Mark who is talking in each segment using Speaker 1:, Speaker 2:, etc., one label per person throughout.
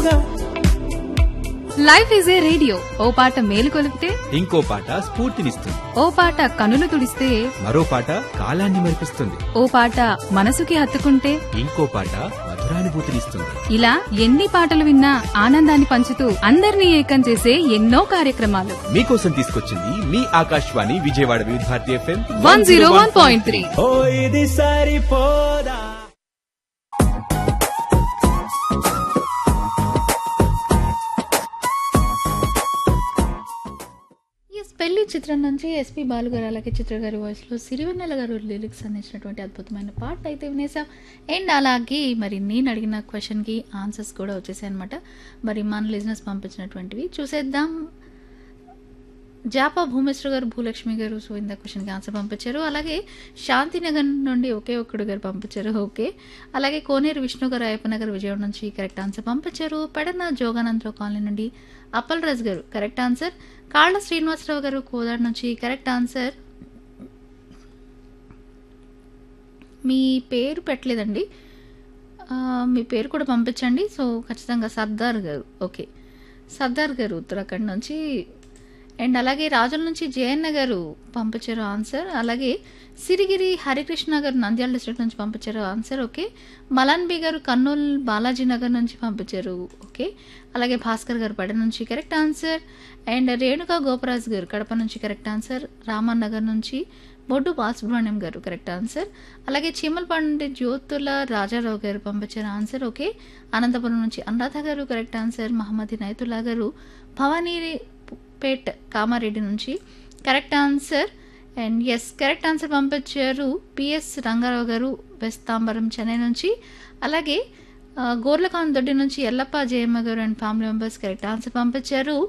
Speaker 1: తోడుగా
Speaker 2: life is a radio ఓ పాట మేలు కొలిపితే
Speaker 3: ఇంకో పాట స్ఫూర్తినిస్తుంది
Speaker 2: ఓ పాట కనులు తుడిస్తే
Speaker 3: మరో పాట కాలాన్ని మరిపిస్తుంది
Speaker 2: ఓ పాట మనసుకి హత్తుకుంటే
Speaker 3: ఇంకో పాట మధురానుభూతినిస్తుంది
Speaker 2: ఇలా ఎన్ని పాటలు విన్నా ఆనందాన్ని పంచుతూ అందరినీ ఏకం చేసే ఎన్నో కార్యక్రమాలు
Speaker 3: మీకోసం తీసుకొచ్చింది మీ Akashvani Vijayawada Vividh Bharati FM
Speaker 2: one zero one point three
Speaker 1: ఓ ఇది సరిపోదా
Speaker 4: ఎస్ పెళ్లి చిత్రం నుంచి ఎస్పి బాలు గారు అలాగే చిత్ర గారి వాయిస్లో సిరివెన్నెల గారు లిరిక్స్ అందించినటువంటి అద్భుతమైన పాట అయితే వినేసాం అండ్ అలాగే మరి నేను అడిగిన క్వశ్చన్కి ఆన్సర్స్ కూడా వచ్చేసాయి అనమాట మరి మన లిజినెస్ పంపించినటువంటివి చూసేద్దాం జాపా భూమేశ్వర గారు భూలక్ష్మి గారు సో ఇంత క్వశ్చన్కి ఆన్సర్ పంపించారు అలాగే శాంతినగర్ నుండి ఒకే ఒక్కడు గారు పంపించారు ఓకే అలాగే కోనేరు విష్ణు గారు అయ్యప్పనగర్ విజయవాడ నుంచి కరెక్ట్ ఆన్సర్ పంపించారు పెడన జోగానందరావు కాలనీ నుండి అప్పల్ రాజ్ గారు కరెక్ట్ ఆన్సర్ కాళ్ళ శ్రీనివాసరావు గారు కోదాడ నుంచి కరెక్ట్ ఆన్సర్ మీ పేరు పెట్టలేదండి ఆ, మీ పేరు కూడా పంపించండి సో ఖచ్చితంగా సర్దార్ గారు ఓకే సర్దార్ గారు ఉత్తరాఖండ్ నుంచి అండ్ అలాగే రాజుల నుంచి జయన్న గారు పంపించారు ఆన్సర్ అలాగే సిరిగిరి హరికృష్ణ గారు నంద్యాల డిస్ట్రిక్ట్ నుంచి పంపించారు ఆన్సర్ ఓకే మలాన్ బి గారు కర్నూలు బాలాజీ నగర్ నుంచి పంపించారు ఓకే అలాగే భాస్కర్ గారు పడ నుంచి correct answer and Renuka Goparaju garu Kadapa నుంచి కరెక్ట్ ఆన్సర్ రామన్ నగర్ నుంచి బొడ్డు బాలసుబ్రహ్మణ్యం గారు కరెక్ట్ ఆన్సర్ అలాగే చీమలపాడు నుండి జ్యోతుల రాజారావు గారు పంపించారు ఆన్సర్ ఓకే అనంతపురం నుంచి అనురాధ గారు కరెక్ట్ ఆన్సర్ మహమ్మద్ నైతుల్లా గారు భవానీ పేట్ కామారెడ్డి నుంచి correct answer and S correct answer పంపించారు పిఎస్ రంగారావు గారు వెస్ట్ తాంబరం చెన్నై నుంచి అలాగే ఆ, గోర్లకాన్ దొడ్డి నుంచి Ellappa Jayamma garu and family members correct answer పంపించారు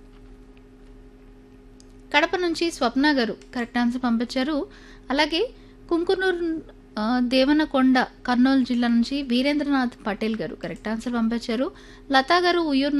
Speaker 4: కడప నుంచి స్వప్న గారు కరెక్ట్ ఆన్సర్ పంపించారు అలాగే కుంకునూరు ఆ, దేవనకొండ కర్నూలు జిల్లా నుంచి వీరేంద్రనాథ్ పటేల్ గారు కరెక్ట్ ఆన్సర్ పంపించారు లతా గారు ఉయ్యూరు